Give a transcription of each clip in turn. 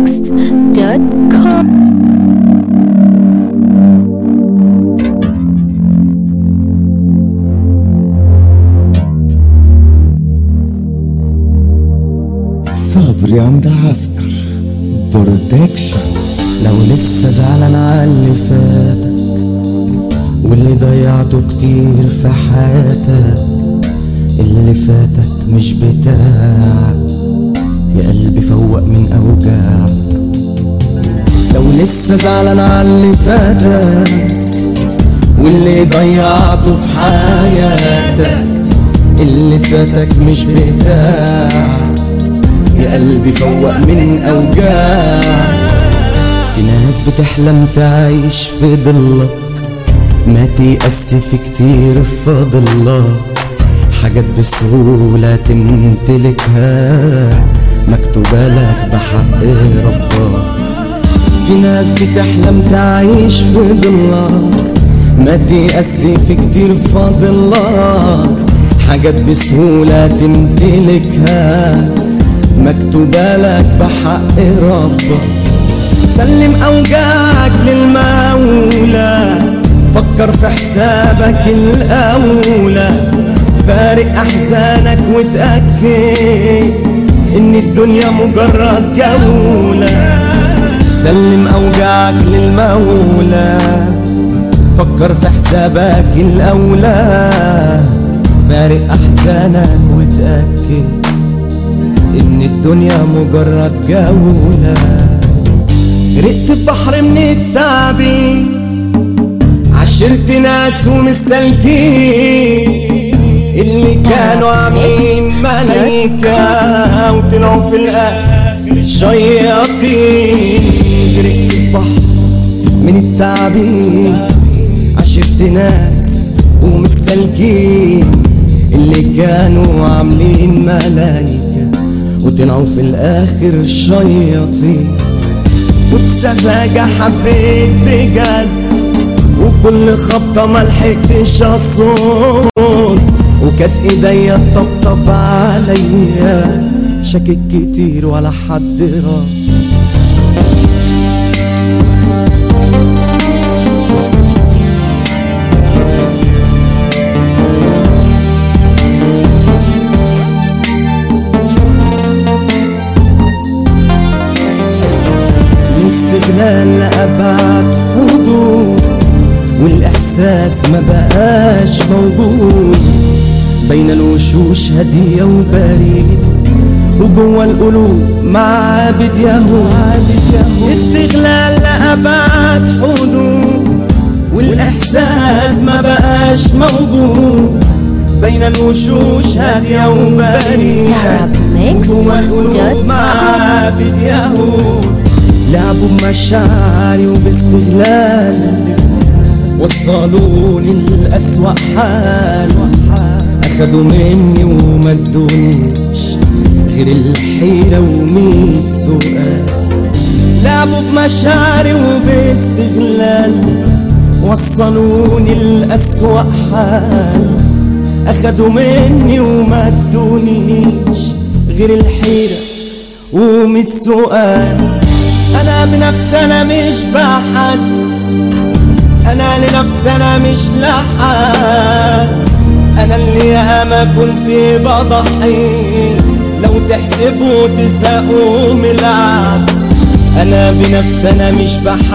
darabmixed.com صبري عند عسكر برودكشن لو لسه زعلان على اللي فاتك واللي ضيعته كتير في حياتك اللي فاتك مش بتاعك يا قلبي فوق من اوجاعك لو لسه زعلان على اللي فاتك واللي ضيعته في حياتك اللي فاتك مش بتاعك يا قلبي فوق من اوجاعك في ناس بتحلم تعيش في ضلك ما تيأس في كتير فاضل الله حاجات بسهولة تمتلكها مكتوبة لك بحق ربك في ناس بتحلم تعيش في ضلك ما تيأس في كتير فاضل لك حاجات بسهولة تمتلكها مكتوبة لك بحق ربك سلم أوجاعك للمولى فكر في حسابك الأولى فارق أحزانك وتأكد إن الدنيا مجرد جولة سلم أوجاعك للمولى فكر في حسابك الأولى فارق أحزانك وتأكد إن الدنيا مجرد جولة غرقت في بحر من التعبين عشرت ناس ومسالكين اللي كانوا عاملين ملايكة وطلعوا في الآخر شياطين غرقت في بحر من التعبين عشرت ناس ومسالكين اللي كانوا عاملين ملايكة وطلعوا في الآخر شياطين وبسذاجة حبيت بجد وكل خبطة ملحقتش اصوت وكانت ايديا تطبطب عليا شاكك كتير ولا حد رد الاستغلال لأبعد حدود والإحساس ما بقاش موجود بين الوشوش هدية وبريد وجوه القلوب معابد يهود استغلال لأبعد حدود والإحساس ما بقاش موجود بين الوشوش هادية وبريدة وجوه القلوب معابد يهود لعبوا بمشاعري وباستغلال وصلوني لأسوأ حال أخدوا مني وما ادونيش غير الحيرة وميت سؤال لعبوا بمشاعري وباستغلال وصلوني لأسوأ حال أخدوا مني وما ادونيش غير الحيرة وميت سؤال أنا بنفسي أنا مش بحد أنا لنفسي أنا مش لحد أنا اللي ياما كنت بضحي لو تحسبوا تساقوا ملعب أنا بنفسي أنا مش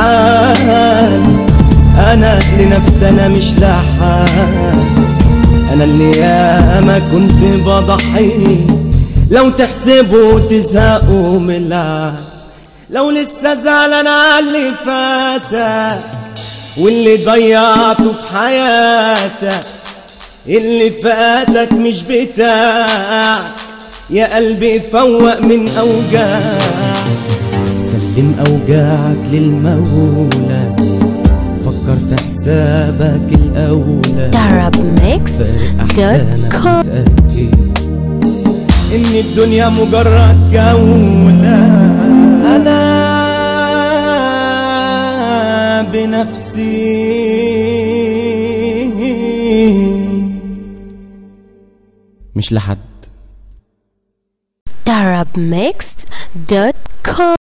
بحد أنا لنفسي أنا مش لحد أنا اللي ياما كنت بضحي لو تحسبوا تزهقوا ملعب لو لسه زعلان على اللي فاتك واللي ضيعته في حياتك اللي فاتك مش بتاعك يا قلبي فوق من اوجاعك سلم اوجاعك للمولى فكر في حسابك الاولى darabmixed.com متأكد إن الدنيا مجرد جولة أنا بنفسي مش لحد darabmixed.com